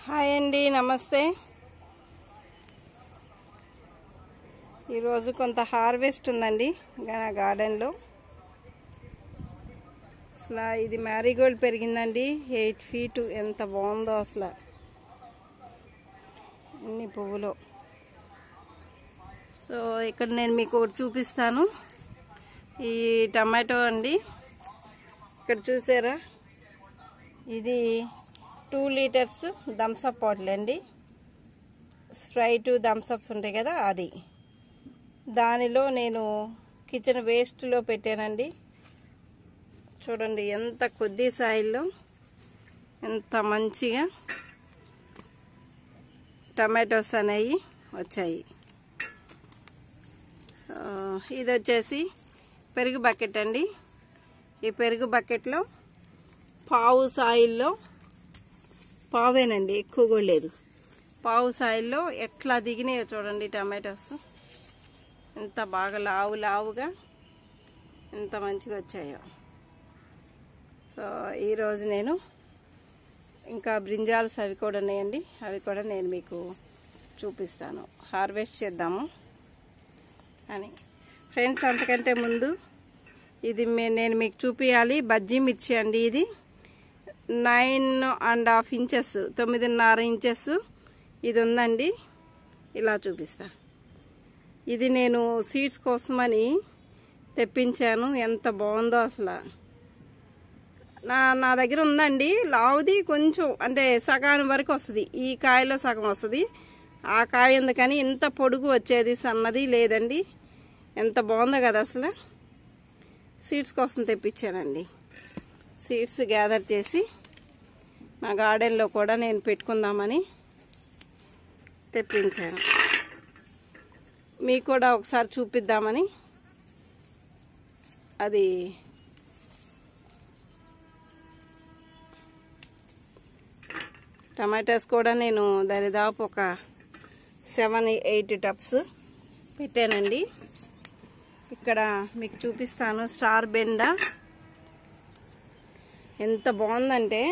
hi అండి నమస్తే ఈరోజు కొంత హార్వెస్ట్ ఉందండి నా గార్డెన్లో అసలు ఇది మ్యారీగోల్డ్ పెరిగిందండి ఎయిట్ ఫీట్ ఎంత బాగుందో అసలు ఎన్ని పువ్వులు సో ఇక్కడ నేను మీకు ఒకటి చూపిస్తాను ఈ టమాటో అండి ఇక్కడ చూసారా ఇది టూ లీటర్స్ థమ్సప్ బాటిల్ అండి స్ప్రైట్ థమ్సప్స్ ఉంటాయి కదా అది దానిలో నేను కిచెన్ వేస్ట్లో పెట్టానండి చూడండి ఎంత కొద్ది సాయిల్లో ఎంత మంచిగా టమాటోస్ అనేవి వచ్చాయి ఆ, ఇది వచ్చేసి పెరుగు బకెట్ అండి ఈ పెరుగు బకెట్లో పావు సాయిల్లో పావేనండి ఎక్కువ కూడా లేదు పావు సాయిల్లో ఎట్లా దిగినాయో చూడండి టమాటోస్ ఎంత బాగా లావు లావుగా ఎంత మంచిగా వచ్చాయో సో ఈరోజు నేను ఇంకా బ్రింజాల్స్ అవి కూడా ఉన్నాయండి అవి కూడా నేను మీకు చూపిస్తాను హార్వెస్ట్ చేద్దాము అని ఫ్రెండ్స్ అంతకంటే ముందు ఇది మే- నేను మీకు చూపించాలి బజ్జీ మిర్చి అండి ఇది నైన్ అండ్ హాఫ్ ఇంచెస్ తొమ్మిదిన్నర ఇంచెస్ ఇది ఉందండి ఇలా చూపిస్తా ఇది నేను సీడ్స్ కోసమని తెప్పించాను ఎంత బాగుందో అసలు నా నా దగ్గర ఉందండి లావుది కొంచెం అంటే సగాని వరకు వస్తుంది ఈ కాయలో సగం వస్తుంది ఆ కాయ ఎందుకని ఇంత పొడుగు వచ్చేది సన్నది లేదండి ఎంత బాగుందో కదా అసలు సీడ్స్ కోసం తెప్పించానండి సీడ్స్ గ్యాదర్ చేసి నా గార్డెన్లో కూడా నేను పెట్టుకుందామని తెప్పించాను మీకు కూడా ఒకసారి చూపిద్దామని అది టమాటాస్ కూడా నేను దరిదాపు ఒక సెవెన్ ఎయిట్ టబ్స్ పెట్టానండి ఇక్కడ మీకు చూపిస్తాను స్టార్ బెండ ఎంత బాగుందంటే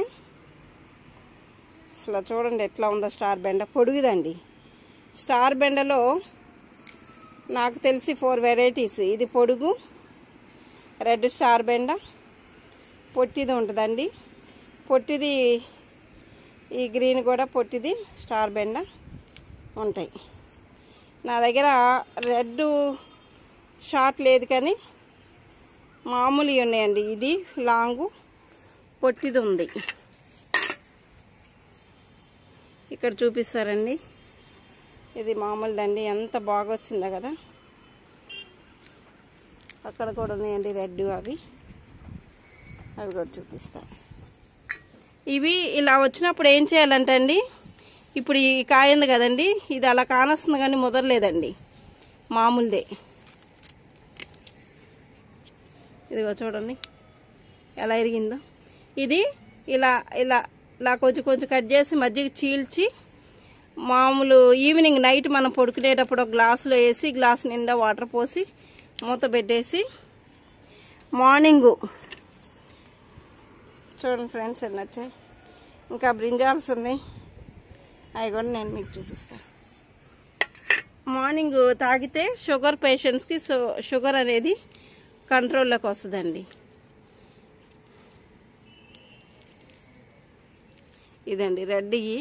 అసలు చూడండి ఎట్లా ఉందో స్టార్ బెండ పొడుగుదండి స్టార్ బెండలో నాకు తెలిసి ఫోర్ వెరైటీస్ ఇది పొడుగు రెడ్ స్టార్ బెండ పొట్టిది ఉంటుందండి పొట్టిది ఈ గ్రీన్ కూడా పొట్టిది స్టార్ బెండ ఉంటాయి నా దగ్గర రెడ్ షార్ట్ లేదు కానీ మామూలు ఉన్నాయండి ఇది లాంగు పొట్టిది ఉంది ఇక్కడ చూపిస్తారండి ఇది మామూలుదండి ఎంత బాగా వచ్చిందో కదా అక్కడ కూడా ఉన్నాయండి రెడ్ అవి అవి కూడా చూపిస్తా ఇవి ఇలా వచ్చినప్పుడు ఏం చేయాలంటే అండి ఇప్పుడు ఈ కాయ ఉంది కదండి ఇది అలా కానొస్తుంది కానీ ముదరలేదండి మామూలుదే ఇదిగో చూడండి ఎలా ఇరిగిందో ఇది ఇలా ఇలా ఇలా కొంచెం కొంచెం కట్ చేసి మజ్జిగ చీల్చి మామూలు ఈవినింగ్ నైట్ మనం పడుకునేటప్పుడు ఒక గ్లాసులో వేసి గ్లాస్ నిండా వాటర్ పోసి మూత పెట్టేసి మార్నింగు చూడండి ఫ్రెండ్స్ ఎన్ని వచ్చాయి ఇంకా బ్రింజాల్స్ ఉన్నాయి అవి కూడా నేను మీకు చూపిస్తాను మార్నింగ్ తాగితే షుగర్ పేషెంట్స్కి షుగర్ అనేది కంట్రోల్లోకి వస్తుందండి ఇదండి రెడ్ ఇవి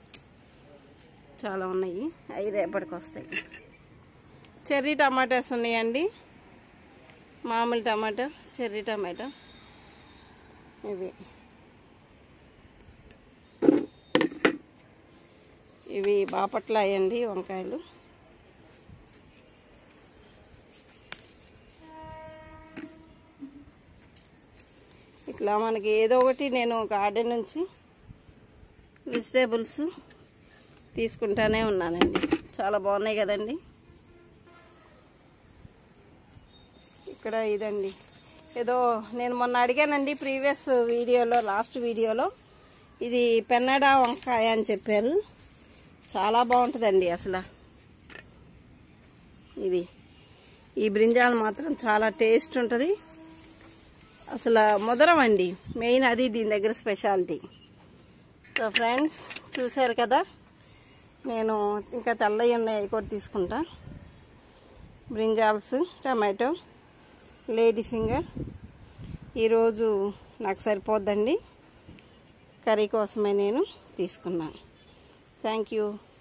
చాలా ఉన్నాయి అవి రేపటికి వస్తాయి చెర్రీ టమాటాస్ ఉన్నాయండి మామూలు టమాటో చెర్రీ టమాటో ఇవి ఇవి బాపట్ల అయ్యండి వంకాయలు ఇట్లా మనకి ఏదో ఒకటి నేను గార్డెన్ నుంచి వెజిటేబుల్స్ తీసుకుంటానే ఉన్నానండి చాలా బాగున్నాయి కదండి ఇక్కడ ఇదండి ఏదో నేను మొన్న అడిగానండి ప్రీవియస్ వీడియోలో లాస్ట్ వీడియోలో ఇది పెన్నడ వంకాయ అని చెప్పారు చాలా బాగుంటుందండి అసలు ఇది ఈ బ్రింజాల్ మాత్రం చాలా టేస్ట్ ఉంటుంది అసలు ముదరం అండి మెయిన్ అది దీని దగ్గర స్పెషాలిటీ సో ఫ్రెండ్స్ చూశారు కదా నేను ఇంకా తెల్లవి ఉన్నాయి అవి కూడా తీసుకుంటా బ్రింజాల్స్ టమాటో లేడీ ఫింగర్ ఈరోజు నాకు సరిపోద్దండి కర్రీ కోసమే నేను తీసుకున్నాను థ్యాంక్ యూ